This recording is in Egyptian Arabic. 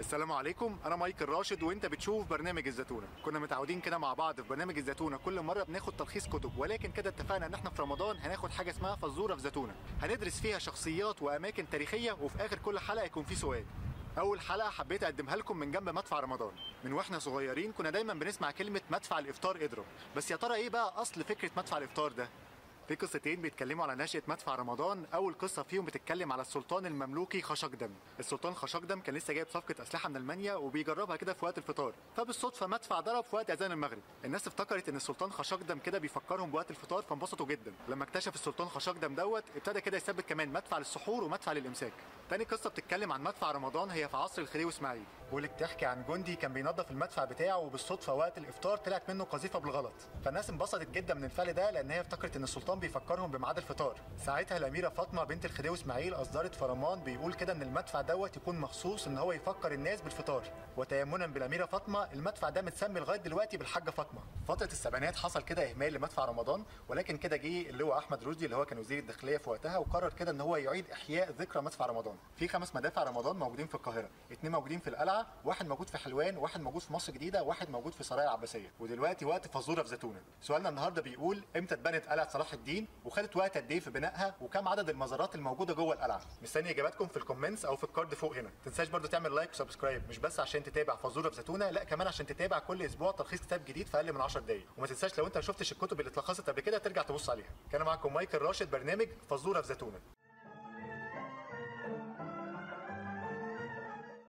السلام عليكم انا مايكل راشد وانت بتشوف برنامج الزتونه كنا متعودين كده مع بعض في برنامج الزتونه كل مره بناخد تلخيص كتب ولكن كده اتفقنا ان احنا في رمضان هناخد حاجه اسمها فزوره في زتونه هندرس فيها شخصيات واماكن تاريخيه وفي اخر كل حلقه يكون في سؤال اول حلقه حبيت اقدمها لكم من جنب مدفع رمضان من واحنا صغيرين كنا دايما بنسمع كلمه مدفع الافطار اضرب بس يا ترى ايه بقى اصل فكره مدفع الافطار ده في قصتين بيتكلموا على نشأة مدفع رمضان، أول قصة فيهم بتتكلم على السلطان المملوكي خشقدم، السلطان خشقدم كان لسه جايب صفقة أسلحة من ألمانيا وبيجربها كده في وقت الفطار، فبالصدفة مدفع ضرب في وقت أذان المغرب، الناس افتكرت إن السلطان خشقدم كده بيفكرهم بوقت الفطار فانبسطوا جدا، لما اكتشف السلطان خشقدم دوت ابتدى كده يثبت كمان مدفع للسحور ومدفع للإمساك. تاني قصة بتتكلم عن مدفع رمضان هي في عصر الخديوي إسماعيل، واللي بتحكي عن جندي كان بينظف المدفع بتاعه وبالصدفة وقت الإفطار طلعت منه قذيفة بالغلط، فالناس انبسطت جدا من الفعل ده لأن هي افتكرت إن السلطان بيفكرهم بميعاد الفطار ساعتها الاميره فاطمه بنت الخديوي اسماعيل اصدرت فرمان بيقول كده ان المدفع دوت يكون مخصوص ان هو يفكر الناس بالفطار وتيمنا بالاميره فاطمه المدفع ده متسمي لغايه دلوقتي بالحاجه فاطمه فتره السبعينات حصل كده اهمال لمدفع رمضان ولكن كده جه اللواء احمد رشدي اللي هو كان وزير الداخليه في وقتها وقرر كده ان هو يعيد احياء ذكرى مدفع رمضان في خمس مدافع رمضان موجودين في القاهره اثنين موجودين في القلعه واحد موجود في حلوان واحد موجود في مصر الجديده واحد موجود في سرايا العباسيه ودلوقتي وقت فزوره في زيتونه سؤالنا النهارده بيقول امتى اتبنت قلعه صلاح الدين وخدت وقت قد ايه في بنائها وكم عدد المزارات الموجوده جوه القلعه مستني اجاباتكم في الكومنتس او في الكارد فوق هنا تنساش برضو تعمل لايك وسبسكرايب مش بس عشان تتابع فزوره في زيتونه لا كمان عشان تتابع كل اسبوع تلخيص كتاب جديد في اقل من 10 دقايق وما تنساش لو انت ما شفتش الكتب اللي اتلخصت قبل كده ترجع تبص عليها كان معاكم مايكل راشد برنامج فزوره في زيتونه